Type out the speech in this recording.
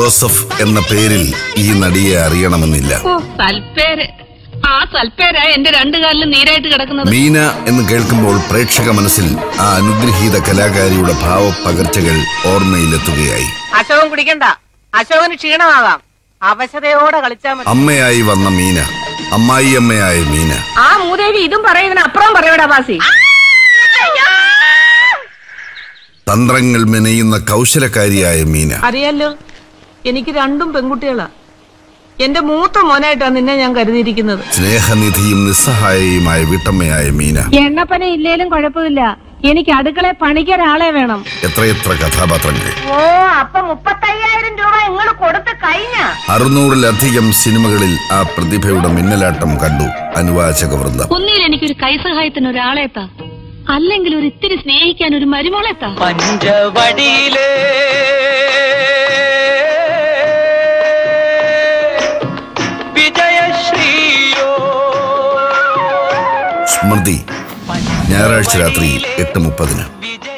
Joseph എന്ന പേരിൽ ഈ നടിയെ അറിയണമെന്നില്ല ഓ സൽപ്പേര് ആ സൽപ്പേരാ എന്റെ രണ്ടു കാലിലും നീരായിട്ട് കിടക്കുന്നത് മീന എന്ന് കേൾക്കുമ്പോൾ പ്രേക്ഷക മനസ്സിൽ ആ അനുഗ്രഹീത കലാകാരിയുടെ ഭാവപ്പകർച്ചകൾ ഓർമ്മയിലെത്തുകയായി അശോകൻ കുടിക്കണ്ട അശോകന് ക്ഷീണമാകാം അവശതയോടെ കളിച്ചാ മതി അമ്മയായി വന്ന മീന അമ്മായിയമ്മയായ മീന ആ മൂദേവി ഇതും പറയുന്നതിന് അപ്പുറം പറയടാ ബാസി തന്ത്രങ്ങൾ മെനയുന്ന കൗശലക്കാരിയായ മീന അറിയാലോ എനിക്ക് രണ്ടും പെൺകുട്ടികളാ എന്റെ മൂത്ത മോനായിട്ടാ നിന്നെ ഞാൻ കരുതിയിരിക്കുന്നത് സ്നേഹനിധിയും നിസ്സഹായയുമായ വീട്ടമ്മയായ മീന എണ്ണപ്പന ഇല്ലേലും കുഴപ്പമില്ല എനിക്ക് അടുക്കള പണിക്കൊരാളെ വേണം എത്രയെത്ര കഥാപാത്രങ്ങൾ ഓ അപ്പൊ മുപ്പത്തയ്യായിരം രൂപ നിങ്ങൾ കൊടുത്ത് കഴിഞ്ഞ അറുന്നൂറിലധികം സിനിമകളിൽ ആ പ്രതിഭയുടെ മിന്നലാട്ടം കണ്ടു അനുവാചക വൃന്ദം ഒന്നിൽ എനിക്കൊരു കൈസഹായത്തിന് ഒരാളെത്താ അല്ലെങ്കിൽ ഒരു ഇത്തിരി സ്നേഹിക്കാൻ ഒരു മരുമോളെത്താ പഞ്ചവടിയിലെ വിജയശ്രീയോ സ്മൃതി ഞായറാഴ്ച രാത്രി എട്ട് മുപ്പതിന് വിജയ